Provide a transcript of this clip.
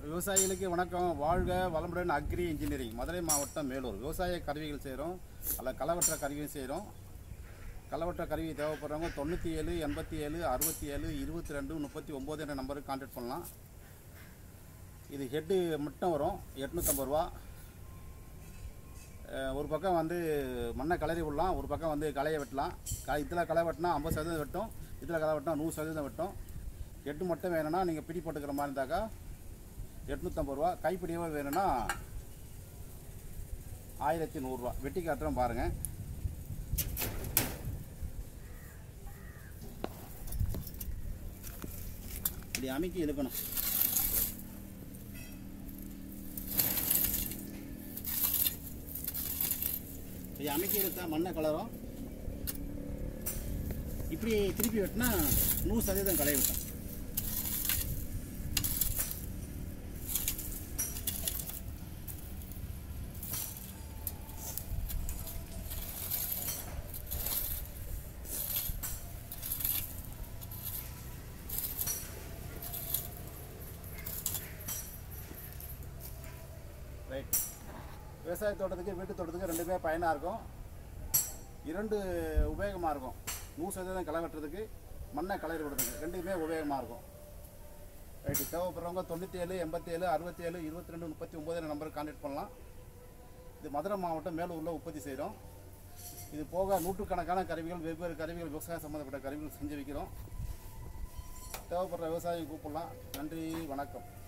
விவசாயிகளுக்கு வணக்கம் வாழ்க வளமுடன் அக்ரி இன்ஜினியரிங் மதுரை மாவட்டம் மேலூர் விவசாய கருவிகள் செய்கிறோம் அதில் களவற்ற கருவியும் செய்கிறோம் களவற்ற கருவி தேவைப்படுறவங்க தொண்ணூற்றி ஏழு எண்பத்தி ஏழு அறுபத்தி ஏழு இருபத்தி ரெண்டு முப்பத்தி ஒம்பது என்ற நம்பருக்கு கான்டாக்ட் பண்ணலாம் இது ஹெட்டு மட்டும் வரும் எட்நூற்றம்பது ரூபா அஹ் ஒரு பக்கம் வந்து மண்ணை கிளறி விடலாம் ஒரு பக்கம் வந்து களையை வெட்டலாம் க இதில் களை வெட்டினா ஐம்பது சதவீதம் வெட்டும் இதில் களை வெட்டினா நூறு சதவீதம் வெட்டும் எட்டு மட்டும் வேணும்னா நீங்கள் பிடி போட்டுக்கிற மாதிரி இருந்தாக்கா எட்நூற்றம்பது ரூபா கைப்பிடியவே வேணும்னா ஆயிரத்தி நூறுரூவா வெட்டி காட்டுறோம் பாருங்கள் இப்படி அமைக்கி இழுக்கணும் இப்படி அமைக்கி இழுத்தா மண்ணை கலரும் இப்படி திருப்பி வெட்டினா நூறு சதவீதம் களை விட்டோம் ரைட் விவசாய தோட்டத்துக்கு வீட்டு தோட்டத்துக்கு ரெண்டுமே பயனாக இருக்கும் இரண்டு உபயோகமாக இருக்கும் நூறு சதவீதம் களை வெட்டுறதுக்கு மண்ணை கலரி விடுறதுக்கு ரெண்டுமே உபயோகமாக இருக்கும் ரைட்டு தேவைப்படுறவங்க தொண்ணூற்றி ஏழு எண்பத்தி ஏழு அறுபத்தி ஏழு இருபத்தி ரெண்டு முப்பத்தி ஒம்பது நம்பருக்கு கான்டாக்ட் பண்ணலாம் இது மதுரை மாவட்டம் மேலூரில் உற்பத்தி செய்கிறோம் இது போக நூற்றுக்கணக்கான கருவிகள் வெவ்வேறு கருவிகள் விவசாயம் சம்மந்தப்பட்ட கருவிகள் செஞ்சு வைக்கிறோம் தேவைப்படுற விவசாயியை கூப்பிடலாம் நன்றி வணக்கம்